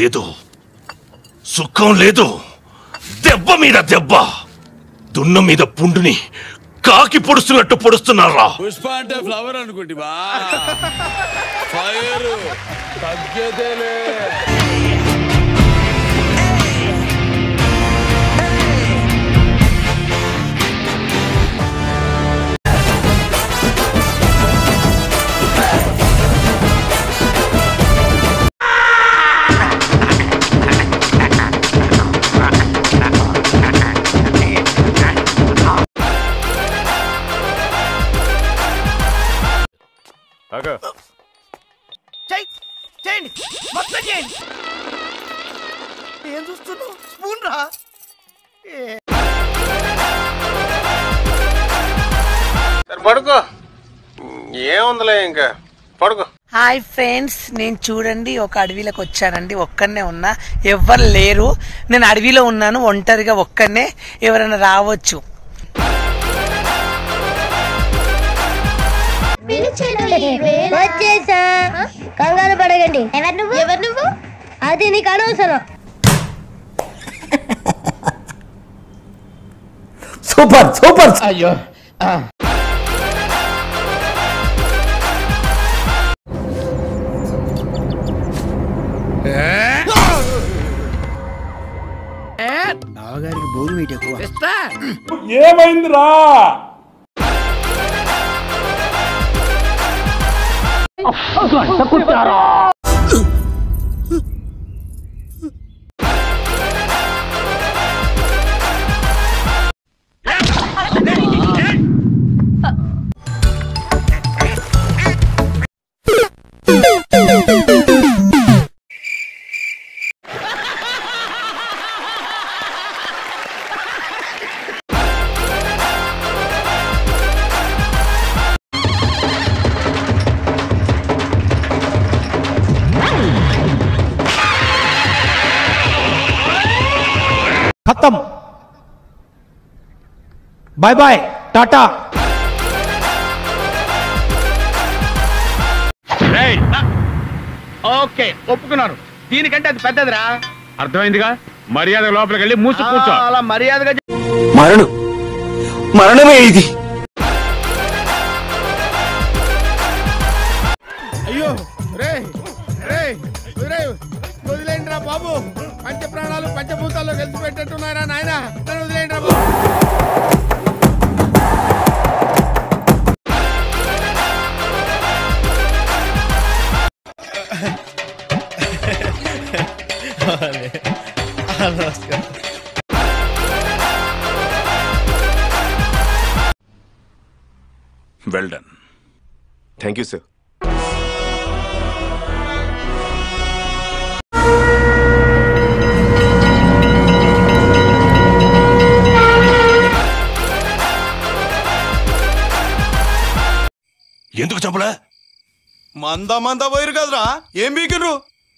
లేదు సుఖం లేదు దెబ్బ మీద దెబ్బ దున్న మీద పుండుని కాకి పొడుస్తున్నట్టు పొడుస్తున్నారా పుష్ప అంటే ఫ్లవర్ అనుకోండి బా ఫైర్ తగ్గేదేలే చెయ్యి చేయండి మొత్తం చేయండి ఏం చూస్తున్నావు స్పూన్ రా పడుకో ఏముందిలే ఇంకా పడుకో హాయ్ ఫ్రెండ్స్ నేను చూడండి ఒక అడవిలోకి వచ్చానండి ఒక్కనే ఉన్నా ఎవ్వరు లేరు నేను అడవిలో ఉన్నాను ఒంటరిగా ఒక్కనే ఎవరైనా రావచ్చు వచ్చేసా కంగారు పడగండి ఎవరు నువ్వు ఎవరు నువ్వు అది నీకు అనవసరం సూపర్ సూపర్ అయ్యో బావగారికి బోరు మీట్ ఎక్కువ ఏమైందిరా खत्म बाय बाय टाटा ఓకే ఒప్పుకున్నాను దీనికంటే అది పెద్దదిరా అర్థమైందిగా మర్యాద లోపలికి వెళ్ళి మూసి కూర్చో అలా మర్యాదగా మరణం మరణమే ఇది అయ్యో రే రే రే వదిలేండి రా బాబు పంచ ప్రాణాలు పంచభూతాల్లో కలిసి పెట్టట్టున్నారా నాయన నన్ను వదిలేండి రా బాబు well done thank you sir ఎందుకు చంపలే మంద మంద పోయిరు కదరా ఏం బీకిర్రు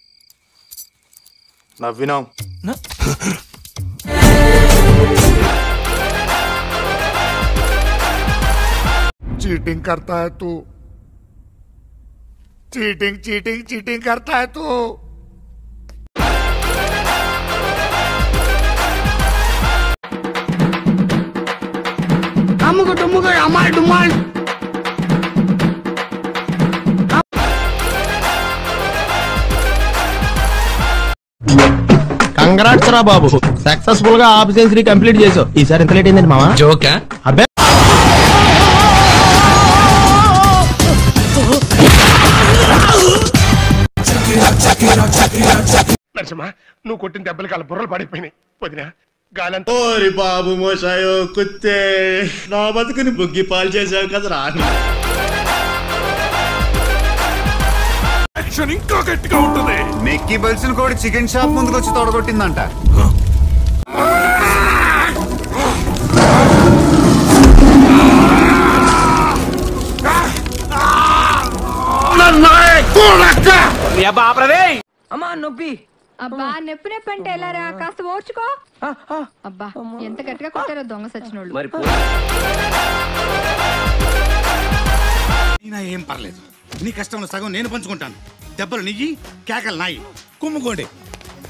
నవ్వినాం चीटिंग करता है तू चीटिंग चीटिंग चीटिंग करता है तू అమ్ముకు డుమ్ముకు అమ్మాయి డుమ్మాయి కంగ్రాట్స్ రా బాబు సక్సెస్ఫుల్ గా హాఫ్ సెంచరీ కంప్లీట్ చేసావు ఈసారి ఎంత లేట్ అయిందండి మామ జోకా అబ్బే నరసింహ నువ్వు కొట్టిన దెబ్బలకి అలా బుర్రలు పడిపోయినాయి వదినా గాలంతా ఓరి బాబు మోసాయో కుత్తే నా బతుకుని బుగ్గి పాలు చేసావు కదరా యాక్షన్ ఇంకా గట్టిగా ఉంటుంది మెక్కి బలిసిన కోడి చికెన్ షాప్ ముందుకు వచ్చి తొడగొట్టిందంట అమ్మా నొప్పి అబ్బా నొప్పి నొప్పి అంటే ఎలారా కాస్త ఓర్చుకో అబ్బా ఎంత గట్టిగా కొట్టారో దొంగ సచ్చినోళ్ళు అయినా ఏం పర్లేదు నీ కష్టంలో సగం నేను పంచుకుంటాను దెబ్బలు నియ్యి కేకలు నాయి కుమ్ముకోండి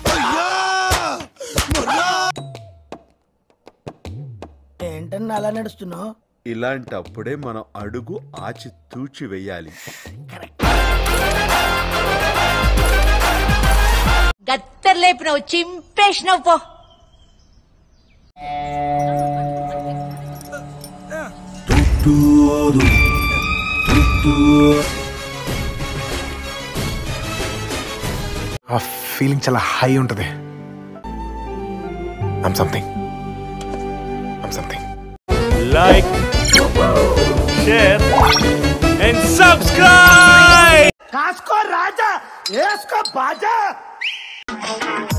ఏంటన్నా అలా నడుస్తున్నావు ఇలాంటప్పుడే మనం అడుగు ఆచి తూచి వెయ్యాలి గత్తర్ లేపినావు చింపేసినావు పో ఆ ఫీలింగ్ చాలా హై ఉంటుంది aim something aim something like share and subscribe కాసుకో రాజా వేసుకో బాజా